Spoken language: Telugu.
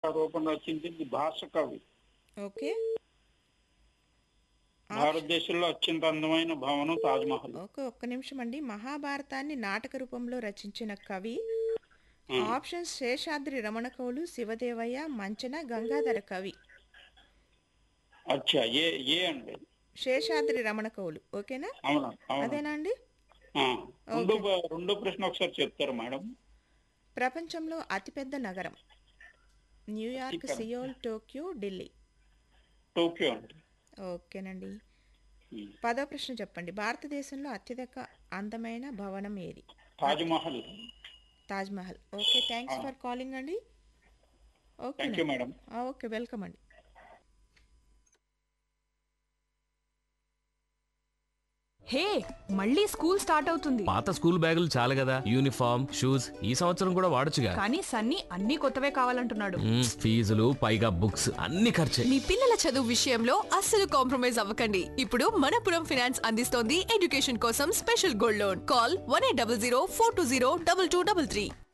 రూపం రచించింది భాష కవి ఓకే భారతదేశంలో అత్యంత అందమైన భవనం తాజ్మహల్ ఓకే ఒక్క నిమిషం అండి మహాభారతాన్ని నాటక రూపంలో రచించిన కవి ఆప్షన్స్ శేషాద్రి రమణ కవులు శివదేవయ్య మంచన గంగాధర కవి అచ్చా ఏ ఏ అండి శేషాద్రి రమణ కవులు ఓకేనా అవునా అవునా అదేనా అండి ఆ, రెండో బ- రెండో ప్రశ్న ఒకసారి చెప్తారా మేడం ప్రపంచంలో అతిపెద్ద నగరం న్యూయార్క్ ఇక్కడ. సియోల్ టోక్యో ఢిల్లీ టోక్యో అండి ఓకేనండి ఉమ్. పదో ప్రశ్న చెప్పండి భారతదేశంలో అత్యధిక అందమైన భవనం ఏది Taj Mahal Taj Mahal okay thanks for calling అండి okay thank you madam okay welcome అండి హే మళ్ళీ స్కూల్ స్టార్ట్ అవుతుంది పాత స్కూల్ బ్యాగులు చాలు కదా యూనిఫామ్ షూస్ ఈ సంవత్సరం కూడా వాడొచ్చుగా కానీ సన్నీ అన్ని కొత్తవే కావాలంటున్నాడు మ్మ్, ఫీజులు పైగా బుక్స్ అన్ని ఖర్చే మీ పిల్లల చదువు విషయంలో అస్సలు కాంప్రమైజ్ అవ్వకండి ఇప్పుడు మనపురం ఫైనాన్స్ అందిస్తోంది ఎడ్యుకేషన్ కోసం special gold loan call one eight double zero four two zero double two double three